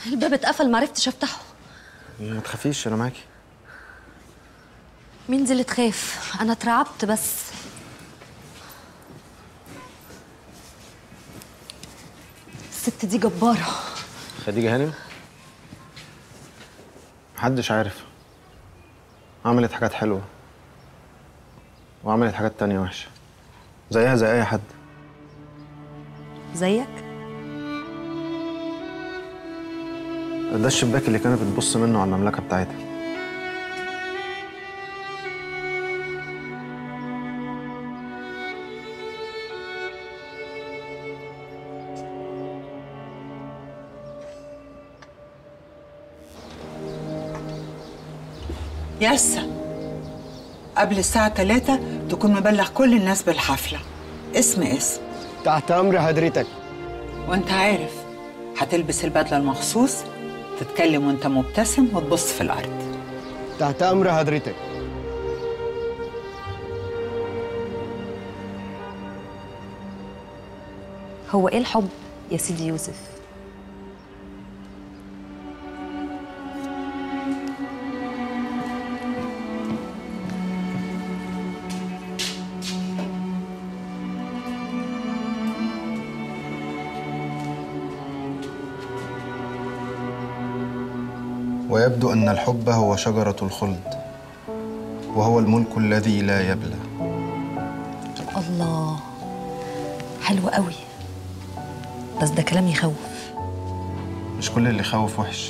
الباب اتقفل ما عرفتش افتحه ما تخافيش انا معاكي مين دي اللي تخاف انا اترعبت بس الست دي جباره خديجه هانم محدش عارف عملت حاجات حلوه وعملت حاجات تانية وحشه زيها زي اي حد زيك ده الشباك اللي كانت بتبص منه على المملكه بتاعتها يسا قبل الساعة 3 تكون مبلغ كل الناس بالحفلة اسم اسم تحت امر حضرتك وانت عارف هتلبس البدلة المخصوص تتكلم وانت مبتسم وتبص في الأرض تحت امر حضرتك هو ايه الحب يا سيدي يوسف ويبدو ان الحب هو شجره الخلد وهو الملك الذي لا يبلى الله حلو قوي بس ده كلام يخوف مش كل اللي يخوف وحش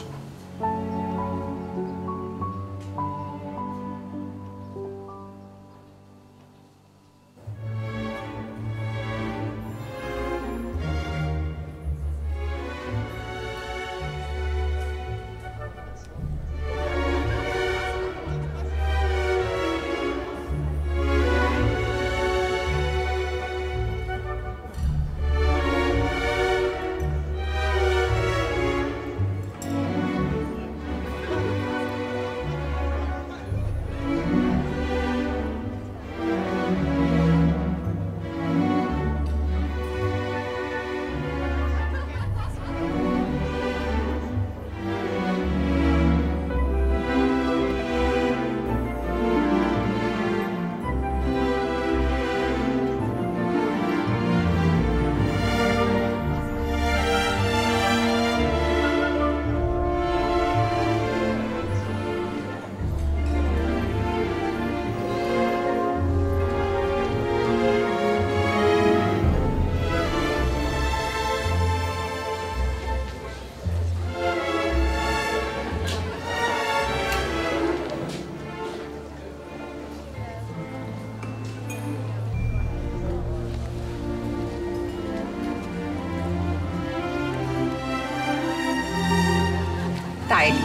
تعالي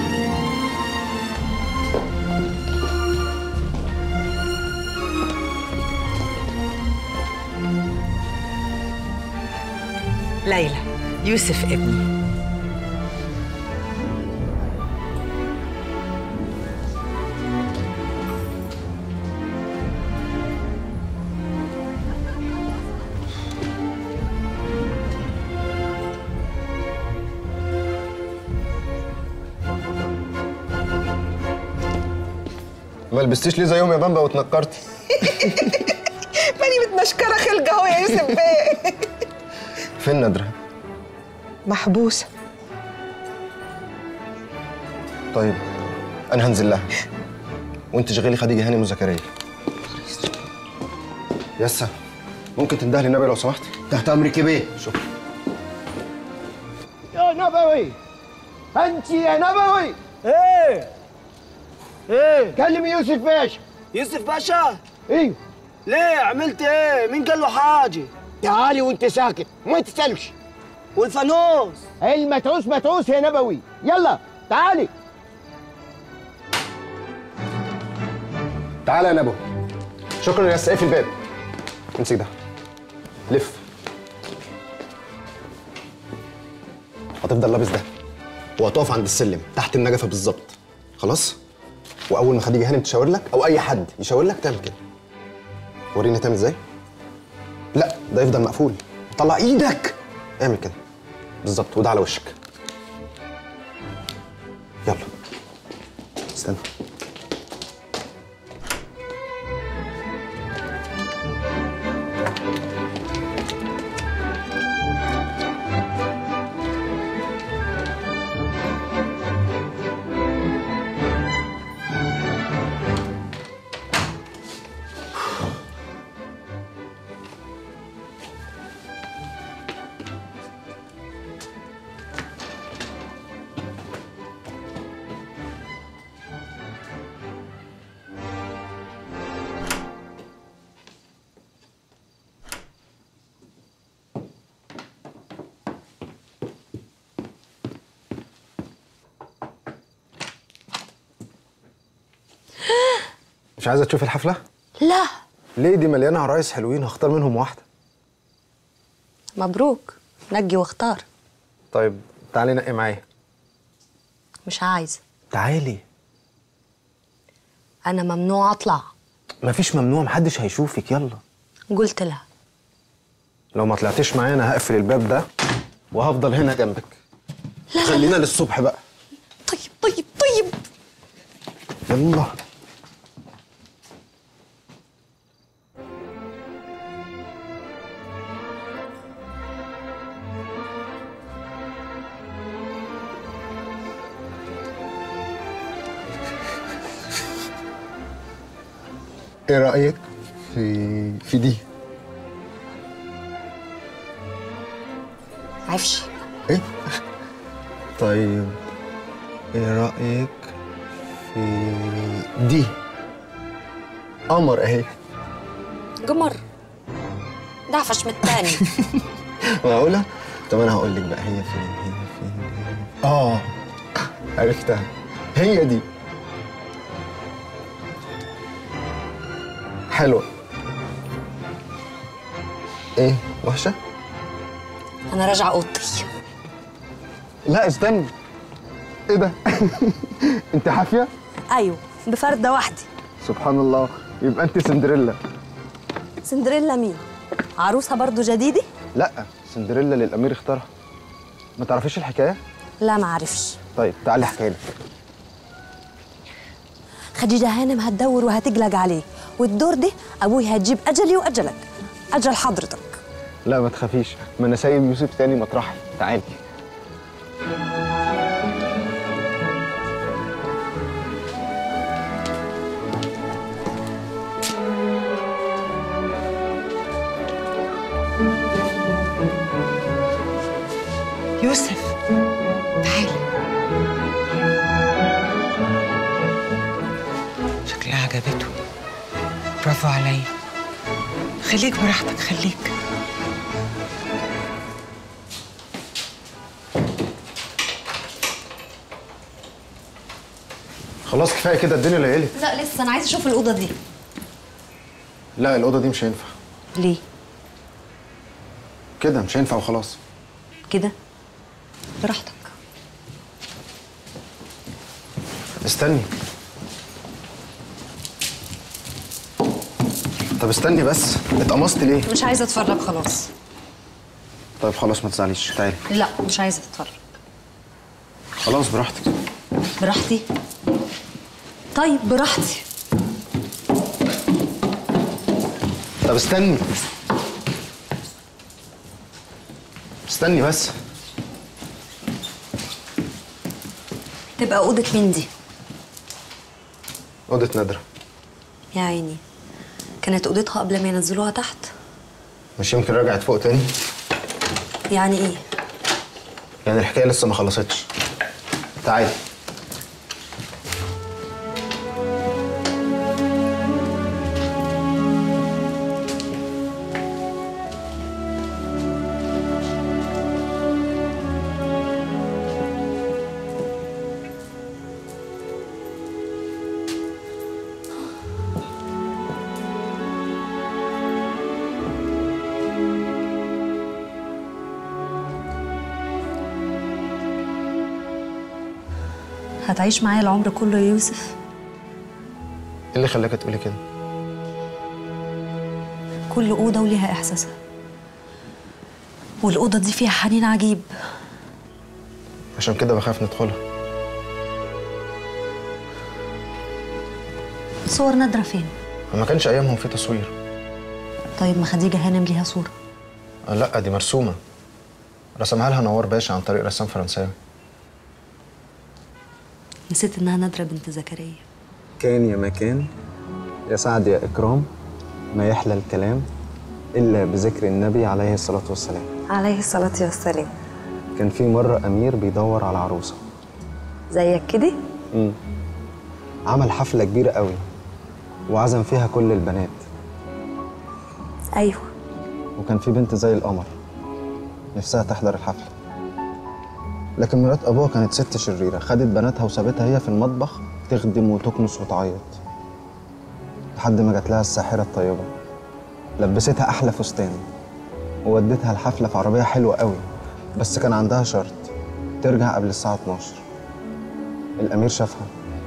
ليلى يوسف ابني ما لبستيش ليه زيهم يا بامبا واتنكرتي ماني متنشكره خلقه اهو يا يوسف بيه فين نادره محبوسه طيب انا هنزل لها وانت شغلي خديجه هانم وزكريا يسا ممكن تنده لي النبي لو سمحت تحت امرك يا بيه شكرا يا نبوي انت يا نبوي ايه ايه كلم يوسف باشا يوسف باشا ايوه ليه عملت ايه مين قال له حاجه تعالي وانت ساكت ما تسالش والفانوس المتعوس متعوس يا نبوي يلا تعالي تعالى يا نبو شكرا يا يسا اقفل الباب امسك ده لف هتفضل لابس ده وهتقف عند السلم تحت النجفه بالظبط خلاص واول ما خديجه هانم تشاور لك او اي حد يشاور لك تعمل كده وريني تعمل ازاي لا ده يفضل مقفول طلع ايدك اعمل كده بالظبط وده على وشك استنى مش عايزه تشوفي الحفله لا ليه دي مليانه عرايس حلوين هختار منهم واحده مبروك نجي واختار طيب تعالي نقي معايا مش عايزه تعالي انا ممنوع اطلع مفيش ممنوع محدش هيشوفك يلا قلت لها لو ما طلعتيش معايا انا هقفل الباب ده وهفضل هنا جنبك خلينا للصبح بقى طيب طيب طيب يلا ايه رأيك في في دي؟ عفش ايه؟ طيب ايه رأيك في دي؟ قمر اهي قمر ده عفش من التاني معقولة؟ طب انا هقول لك بقى هي فين هي فين هي اه عرفتها هي دي حلوة ايه وحشة؟ انا راجعه اوضتي لا استنى ايه ده؟ انت حافية؟ ايوه بفرده واحده سبحان الله يبقى انت سندريلا سندريلا مين عروسه برضو جديده لا سندريلا للامير اختارها ما تعرفيش الحكايه لا ما عارفش طيب تعالي احكي لك خديجه هانم هتدور وهتقلق عليك والدور ده ابوي هتجيب اجلي واجلك اجل حضرتك لا ما تخافيش ما انا سايب يوسف تاني مطرحي تعالي يوسف تعال شكلها عجبته برافو عليا خليك براحتك خليك خلاص كفايه كده الدنيا ليلت لا لسه انا عايزه اشوف الاوضه دي لا الاوضه دي مش هينفع ليه كده مش هينفع وخلاص كده براحتك استني طب استني بس اتقمصت ليه مش عايزه اتفرج خلاص طيب خلاص ما تزعليش تعالي لا مش عايزه اتفرج خلاص براحتك براحتي طيب براحتي طب استني استني بس تبقى اوضه مين دي اوضه نادره يا عيني كانت اوضتها قبل ما ينزلوها تحت مش يمكن رجعت فوق تاني يعني ايه يعني الحكايه لسه ما خلصتش تعالي هتعيش معايا العمر كله يا يوسف ايه اللي خلاك تقولي كده كل اوضه وليها احساسها والاوضه دي فيها حنين عجيب عشان كده بخاف ندخلها صور نادرة فين؟ ما كانش ايامهم في تصوير طيب ما خديجة هانم ليها صورة آه، لا دي مرسومه رسمها لها نوار باشا عن طريق رسام فرنساوي نسيت إنها نادرة بنت زكريا كان يا ما كان يا سعد يا إكرام ما يحلى الكلام إلا بذكر النبي عليه الصلاة والسلام عليه الصلاة والسلام كان في مرة أمير بيدور على عروسة زيك كده؟ مم. عمل حفلة كبيرة قوي وعزم فيها كل البنات أيوه وكان في بنت زي القمر نفسها تحضر الحفلة لكن مرات أبوها كانت ست شريرة خدت بناتها وسابتها هي في المطبخ تخدم وتكنس وتعيط لحد ما جات لها الساحرة الطيبة لبستها أحلى فستان وودتها الحفلة في عربية حلوة قوي بس كان عندها شرط ترجع قبل الساعة 12 الأمير شافها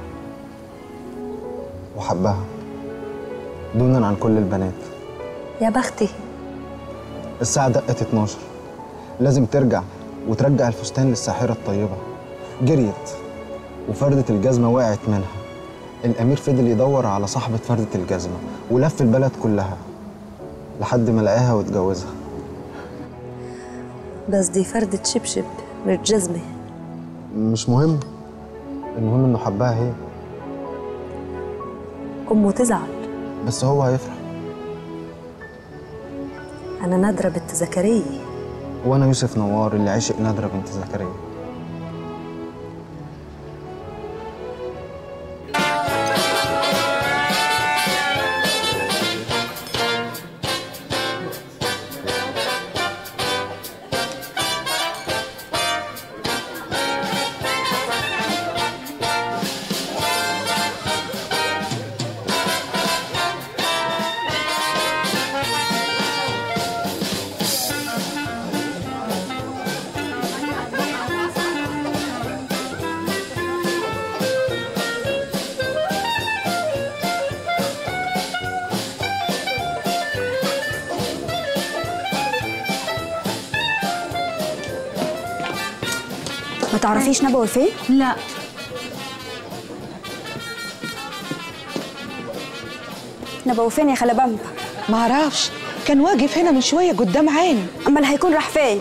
وحبها دونا عن كل البنات يا بختي الساعة دقت 12 لازم ترجع وترجع الفستان للساحرة الطيبة جريت وفردة الجزمة وقعت منها الأمير فضل يدور على صاحبة فردة الجزمة ولف البلد كلها لحد ما لقاها واتجوزها بس دي فردة شبشب مش جزمة مش مهم المهم إنه حبها هي أمه تزعل بس هو هيفرح أنا نادرة بنت زكريا وأنا يوسف نوار اللي عشق نادرة بنت زكريا ما تعرفيش نبوي فين؟ لا نبوي فين يا خلبامبا؟ معرفش كان واقف هنا من شوية قدام عيني أمال هيكون راح فين؟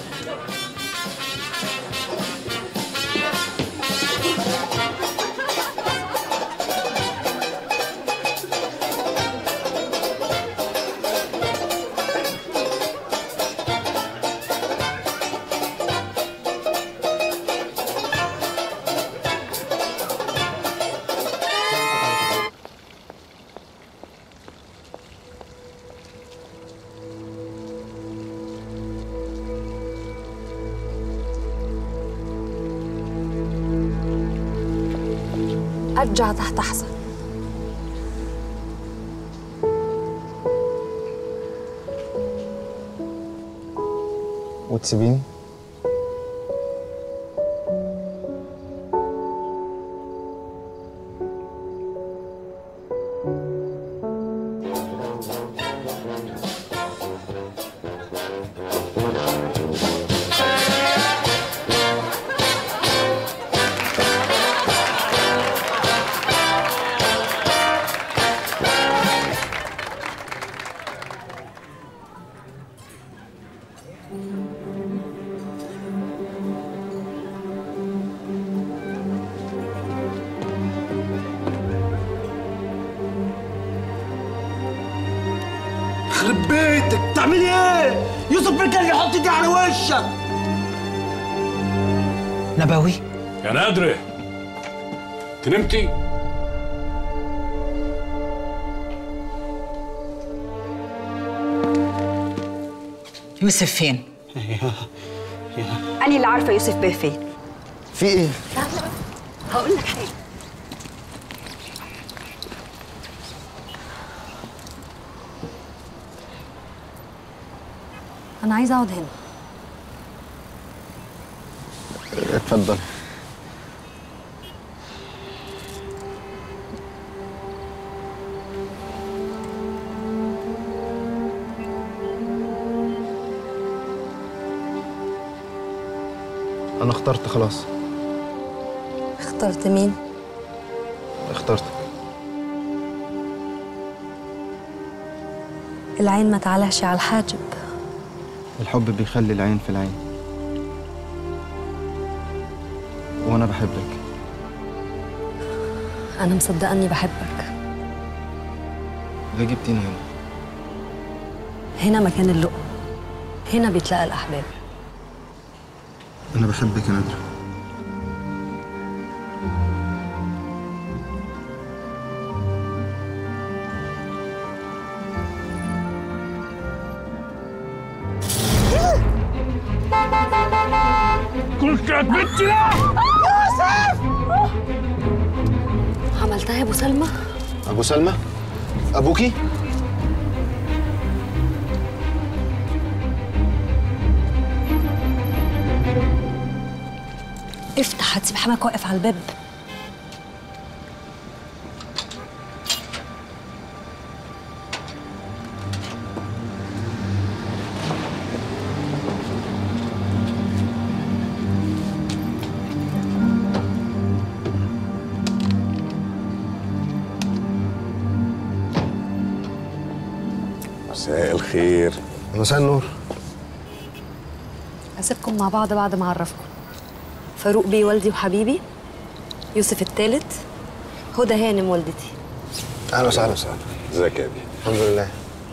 أرجع تحت أحسن وتسيبيني يخرب بيتك تعملي ايه؟ يوسف بيه كان يحط ايدي على وشك نبوي يا نادرة انت نمتي؟ يوسف فين؟ أنا اللي عارفة يوسف بيه فين في إيه؟ هقول لك حاجة أنا عايزة أقعد هنا اتفضل أنا اخترت خلاص اخترت مين؟ اخترتك العين ما تعلهش على الحاجب الحب بيخلي العين في العين وانا بحبك أنا مصدقة إني بحبك ليه جبتيني هنا هنا مكان اللقم هنا بيتلاقى الأحباب انا بحبك يا نادرة كنت بنتي لا عملتها يا أبو سلمى ابو سلمى ابوكي افتح هتسيب حماك واقف على الباب مساء الخير مساء النور هسيبكم مع بعض بعد ما أعرفكم فاروق بيه والدي وحبيبي يوسف الثالث هدى هانم والدتي اهلا وسهلا وسهلا ازيك يا ابي الحمد لله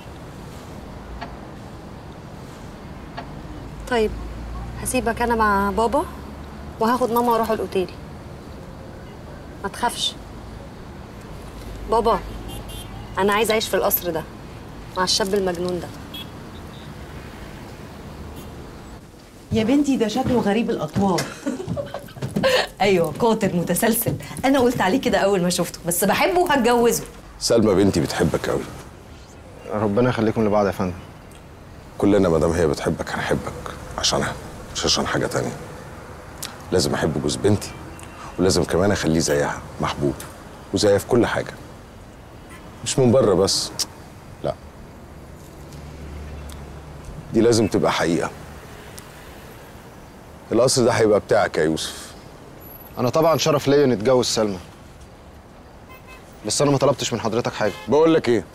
طيب هسيبك أنا مع بابا وهاخد ماما واروح الأوتيل ما تخافش بابا أنا عايزة أعيش في القصر ده مع الشاب المجنون ده يا بنتي ده شكله غريب الاطوار ايوه قاتل متسلسل انا قلت عليه كده اول ما شفته بس بحبه وهتجوزه سلمى بنتي بتحبك قوي ربنا يخليكم لبعض يا فندم كلنا ما دام هي بتحبك هنحبك عشانها مش عشان حاجه تانية لازم احب جوز بنتي ولازم كمان اخليه زيها محبوب وزيها في كل حاجه مش من بره بس لا دي لازم تبقى حقيقه القصر ده هيبقى بتاعك يا يوسف انا طبعا شرف ليا نتجوز سلمى بس انا ما طلبتش من حضرتك حاجه بقول لك ايه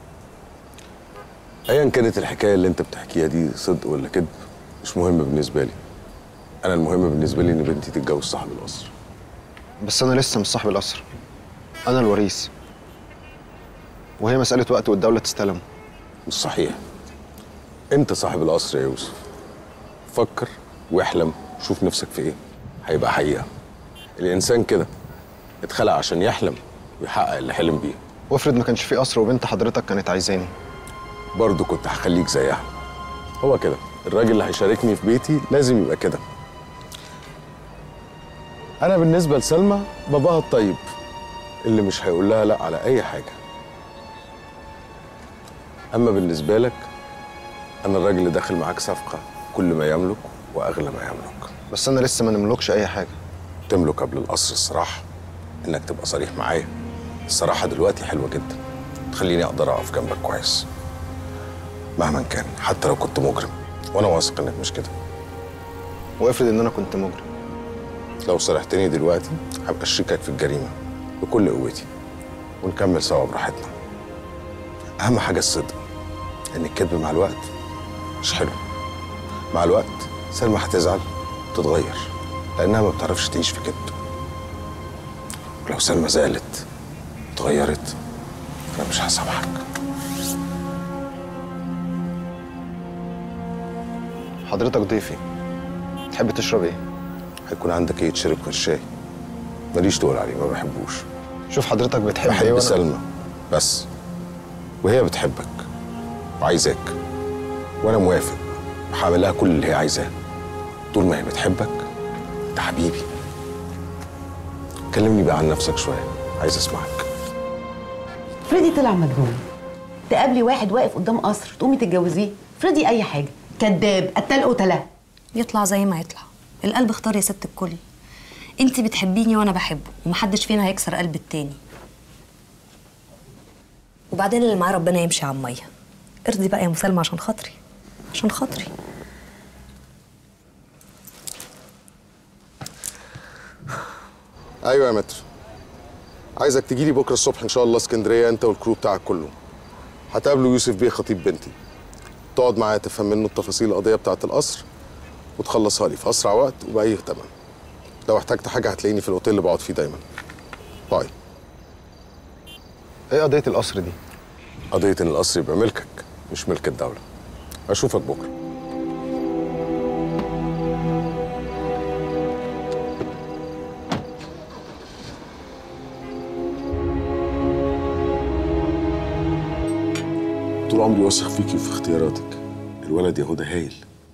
ايا كانت الحكايه اللي انت بتحكيها دي صدق ولا كذب مش مهم بالنسبه لي انا المهم بالنسبه لي ان بنتي تتجوز صاحب القصر بس انا لسه مش صاحب القصر انا الوريث وهي مساله وقت والدوله تستلمه مش صحيح انت صاحب القصر يا يوسف فكر واحلم وشوف نفسك في ايه هيبقى حقيقه الانسان كده اتخلق عشان يحلم ويحقق اللي حلم بيه وافرض ما كانش في قصر وبنت حضرتك كانت عايزاني برضه كنت هخليك زيها هو كده الراجل اللي هيشاركني في بيتي لازم يبقى كده انا بالنسبه لسلمى باباها الطيب اللي مش هيقول لها لا على اي حاجه اما بالنسبه لك انا الراجل اللي داخل معاك صفقه كل ما يملك واغلى ما يملك بس انا لسه ما نملكش اي حاجه تملك قبل القصر الصراحه انك تبقى صريح معايا الصراحه دلوقتي حلوه جدا تخليني اقدر اقف جنبك كويس مهما كان حتى لو كنت مجرم وانا واثق انك مش كده وافرض ان انا كنت مجرم لو صرحتني دلوقتي هبقى شريكك في الجريمه بكل قوتي ونكمل سوا براحتنا اهم حاجه الصدق ان الكذب مع الوقت مش حلو مع الوقت سلمى هتزعل وتتغير لانها ما بتعرفش تعيش في كذب ولو سلمى زعلت اتغيرت انا مش هسامحك حضرتك ضيفي تحب تشرب ايه هيكون عندك ايه تشرب غير شاي ماليش تقول عليه ما بحبوش شوف حضرتك بتحب ايه بحب وأنا- سلمى بس وهي بتحبك وعايزاك وانا موافق وهعمل لها كل اللي هي عايزاه طول ما هي بتحبك انت حبيبي كلمني بقى عن نفسك شويه عايز اسمعك فريدي طلع مجنون تقابلي واحد واقف قدام قصر تقومي تتجوزيه فريدي اي حاجه كذاب قتال قتله يطلع زي ما يطلع القلب اختار يا ست الكل انت بتحبيني وانا بحبه ومحدش فينا هيكسر قلب التاني وبعدين اللي معاه ربنا يمشي على الميه ارضي بقى يا مسالمه عشان خاطري عشان خاطري ايوه يا متر عايزك تجيلي بكره الصبح ان شاء الله اسكندريه انت والكرو بتاعك كله هتقابله يوسف بيه خطيب بنتي تقعد معاه تفهم منه التفاصيل القضيه بتاعه القصر وتخلصها لي في اسرع وقت وباي ثمن لو احتجت حاجه هتلاقيني في الاوتيل اللي بقعد فيه دايما باي ايه قضيه القصر دي قضيه ان القصر يبقى ملكك مش ملك الدوله اشوفك بكره طول عمري واثق فيكي وفي اختياراتك الولد يهودا هايل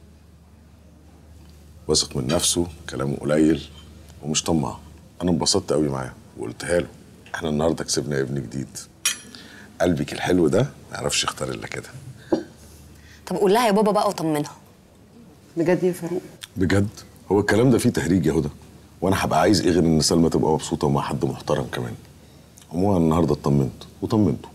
واثق من نفسه كلامه قليل ومش طماع انا انبسطت قوي معاه وقلتها له احنا النهارده كسبنا ابن جديد قلبك الحلو ده ما يعرفش يختار الا كده طب قول لها يا بابا بقى وطمنها بجد يا فاروق بجد هو الكلام ده فيه تهريج يا هدى وانا هبقى عايز ايه غير ان سلمى تبقى مبسوطه ومع حد محترم كمان عموما النهارده اطمنت وطمنته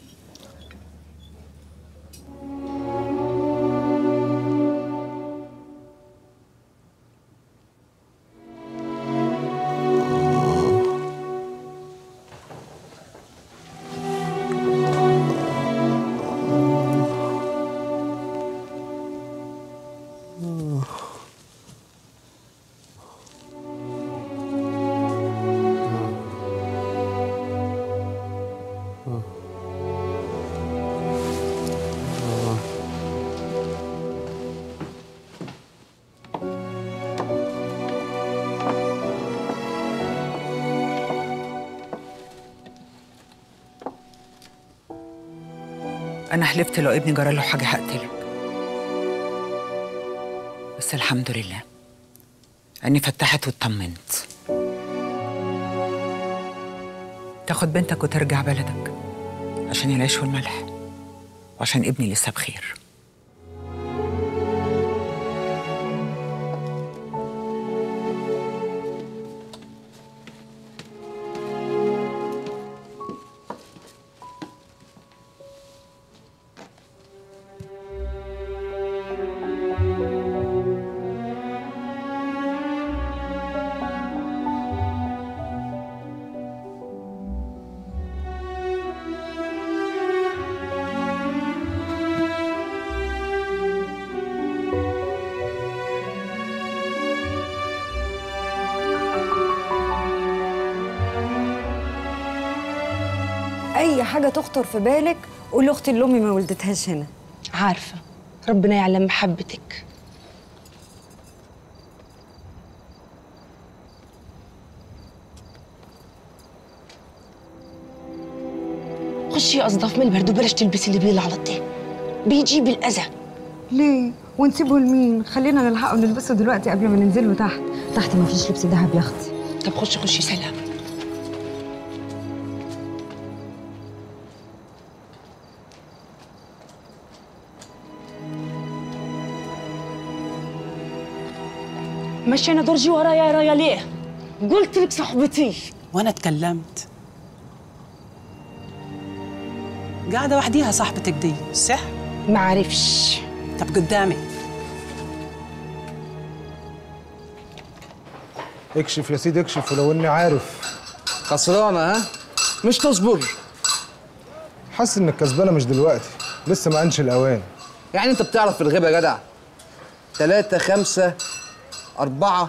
انا حلفت لو ابني جرى له حاجه هقتلك بس الحمد لله اني فتحت واطمنت تاخد بنتك وترجع بلدك عشان العيش والملح وعشان ابني لسه بخير اي حاجه تخطر في بالك قولي اختي اللي امي ما ولدتهاش هنا عارفة ربنا يعلم محبتك خشي اصدف من البرد وبلاش تلبسي اللي بيلعلط ده بيجيب الأذى ليه ونسيبه لمين خلينا نلحقه نلبسه دلوقتي قبل ما ننزله تحت تحت ما فيش لبس دهب يا اختي طب خشي خشي سلام مشينا درجي ورايا يا رايا ليه؟ قلت لك صاحبتي وانا اتكلمت قاعدة وحديها صاحبتك دي صح؟ ما عرفش طب قدامي اكشف يا سيدي اكشف ولو اني عارف خسرانه ها مش تصبر حاسس انك كسبانه مش دلوقتي لسه ما انش الاوان يعني انت بتعرف في الغيبه يا جدع ثلاثة خمسة أربعة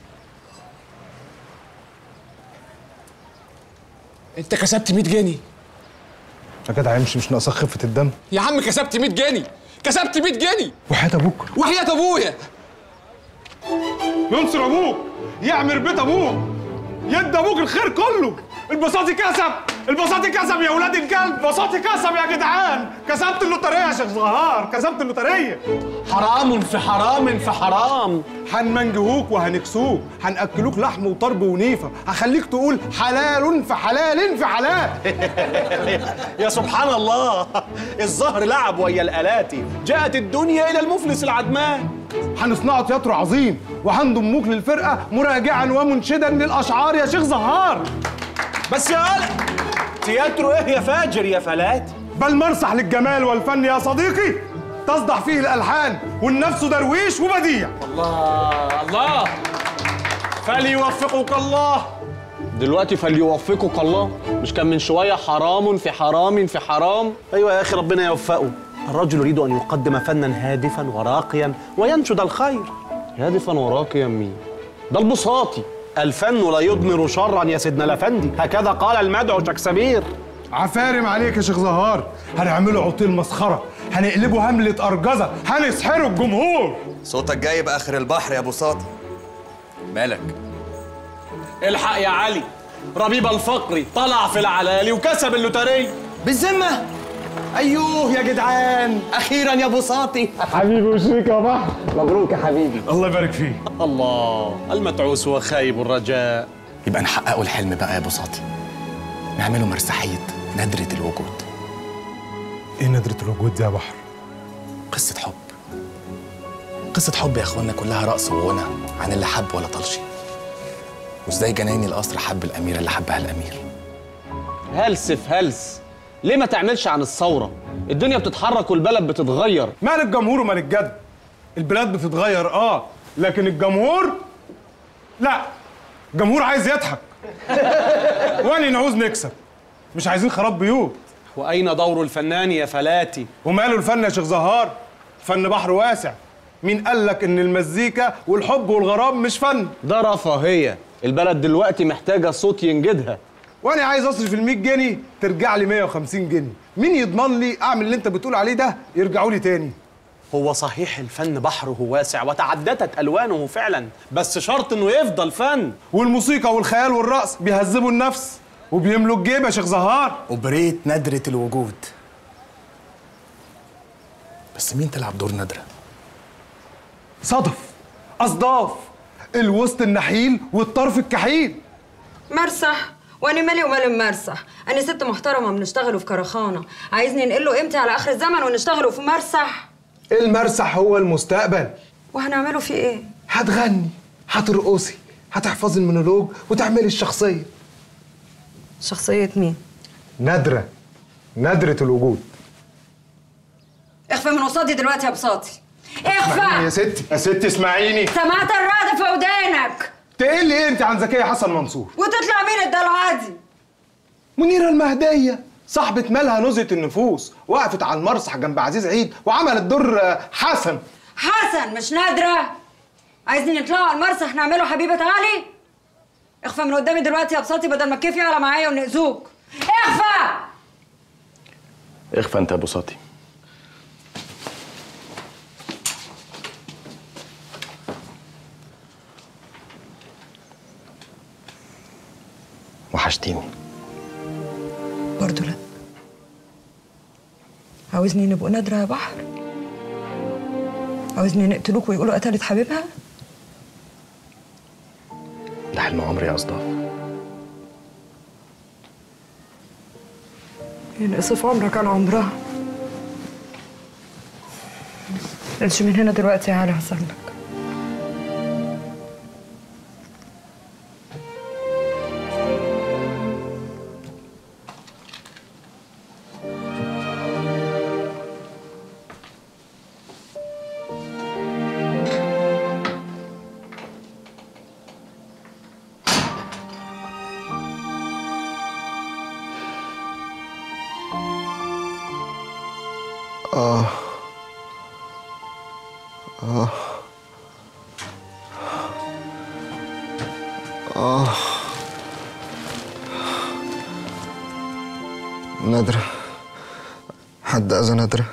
انت كسبت 100 جنيه يا جدع امشي مش ناقصاك خفه الدم يا عم كسبت 100 جنيه كسبت 100 جنيه وحياة ابوك وحياة ابويا ينصر ابوك يعمر بيت ابوك يد ابوك الخير كله البساطي كسب البساطي كسب يا ولاد الكلب بساطي كسب يا جدعان كسبت اللوتريه يا شيخ زهار كسبت اللوتريه حرام في حرام في حرام هنمنجهوك وهنكسوك هنأكلوك لحم وطرب ونيفة هخليك تقول حلال في حلال في حلال يا سبحان الله الظهر لعب ويا الآلاتي جاءت الدنيا إلى المفلس العدمان هنصنعوا تياترو عظيم وهنضموك للفرقة مراجعا ومنشدا للأشعار يا شيخ زهار بس يا قلق تياترو إيه يا فاجر يا فلات بل مرسح للجمال والفن يا صديقي تصدح فيه الألحان والنفس درويش وبديع الله الله فليوفقك الله دلوقتي فليوفقك الله مش كان من شويه حرام في حرام في حرام ايوه يا اخي ربنا يوفقه الرجل يريد ان يقدم فنا هادفا وراقيا وينشد الخير هادفا وراقيا مين ده البساطي الفن لا يضمر شرا يا سيدنا الافندي هكذا قال المدعو شكسبير عفارم عليك يا شيخ زهار هنعمله عطيل مسخره هنقلبه هملة أرجزة هنسحره الجمهور صوتك جايب اخر البحر يا ابو ساطي مالك الحق يا علي ربيب الفقري طلع في العلالي وكسب اللوتريه بالذمه ايوه يا جدعان اخيرا يا ابو ساطي حبيبي وشريك يا بحر مبروك يا حبيبي الله يبارك فيك الله المتعوس وخايب الرجاء يبقى نحققوا الحلم بقى يا ابو ساطي نعمله مرسحيه ندره الوجود ايه ندرة الوجود دي يا بحر قصه حب قصه حب يا اخوانا كلها رقص وغنى عن اللي حب ولا طلش وازاي جناين القصر حب الاميره اللي حبها الامير هلس في هلس ليه ما تعملش عن الثوره الدنيا بتتحرك والبلد بتتغير مال الجمهور ومال الجد البلاد بتتغير اه لكن الجمهور لا الجمهور عايز يضحك وانا نعوز نكسب مش عايزين خراب بيوت واين دور الفنان يا فلاتي وماله الفن يا شيخ زهار فن بحر واسع مين قال لك ان المزيكا والحب والغرام مش فن ده رفاهيه البلد دلوقتي محتاجه صوت ينجدها وانا عايز اصرف ال 100 جنيه ترجع لي 150 جنيه مين يضمن لي اعمل اللي انت بتقول عليه ده يرجعوا لي تاني هو صحيح الفن بحره واسع وتعددت الوانه فعلا بس شرط انه يفضل فن والموسيقى والخيال والرقص بيهذبوا النفس وبيملوا الجيب يا شيخ زهار وبريت ندره الوجود بس مين تلعب دور ندره صدف اصداف الوسط النحيل والطرف الكحيل مرسح وانا مالي ومال المرسح انا ست محترمه بنشتغلوا في كرخانه عايزني ننقله قيمتي على اخر الزمن ونشتغلوا في مرسح المرسح هو المستقبل وهنعمله فيه ايه هتغني هترقصي هتحفظي المونولوج وتعملي الشخصيه شخصيه مين نادره نادره الوجود اخفى من قصادي دلوقتي يا بساطي اسمعيني يا اخفى ستي يا ستي اسمعيني سمعت الرعد في ودانك تقل ايه انت عن زكيه حسن منصور وتطلع مين الدلعه دي منيره المهديه صاحبة مالها نزهة النفوس وقفت على المسرح جنب عزيز عيد وعملت دور آه، حسن حسن مش نادره عايزين نطلعوا على المرسح نعمله حبيبه علي اخفى من قدامي دلوقتي يا بساطي بدل ما الكيف يعلى معايا ونأذوك اخفى اخفى انت يا ابو ساطي وحشتيني برضه لا عاوزني نبقوا نادرة يا بحر عاوزني نقتلوك ويقولوا قتلت حبيبها ده حلم عمري يا اصداف ينقصف عمرك على عمرها امشي من هنا دلوقتي يا علي هسلك آه آه آه نادرة حد أذى نادرة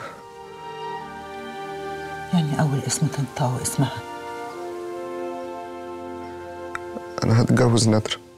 يعني أول اسم تنطقه اسمها أنا هتجوز نادرة